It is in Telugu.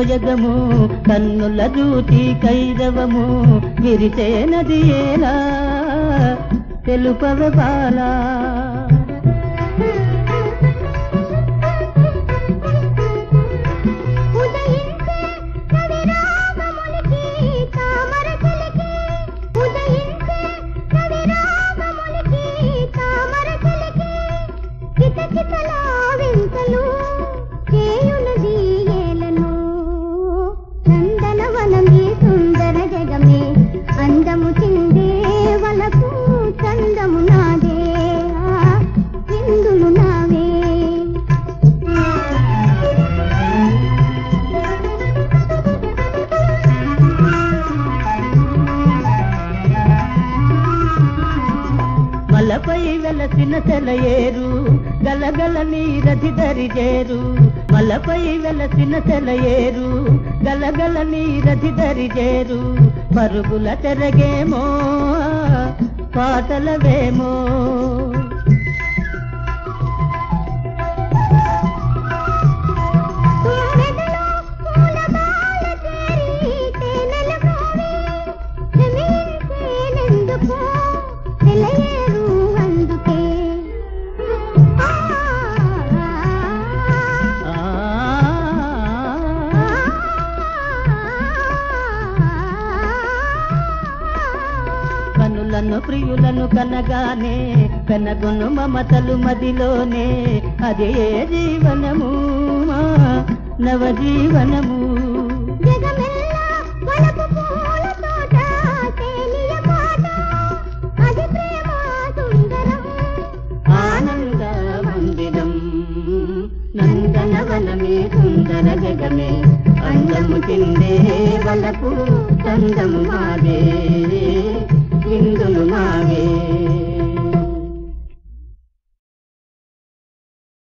సోయగము కన్నుల జూటి కైరవము విరిసే నది ఏలా తెలుపవ బాలా ఉదయించే కవిరాగమునికి తామర చిలికి ఉదయించే కవిరాగమునికి తామర చిలికి కితకితలా వింతలు చేయునది ఏలను నందనవనమే సుందర జగమే అందము చిందే వలకు చందము నాదే ఆ, చిందులు నావే మలపై వెలసిన సెలయేరు గలగల నీరధి దరిజేరు మలపై వెలసిన సెలయేరు గలగల నీరధి దరిజేరు పరుగుల తెరగేమో పాటలవేమో తుమ్మెదలో పూలమాల చేరి తేనెల మోవి క్షమించేనెందుకో తెలియరు అందుకే ఆ, ఆ, కనులను ప్రియులను కనగానే కనగొను మమతలు మదిలోనే అదే జీవనము మా నవజీవనము జగమెల్లా వలపు పూల తోట తేలియ పాట అది ప్రేమ సుందరం ఆనంద మందిరం నందనవనమే సుందర జగమే అందము చిందే వలకు చందము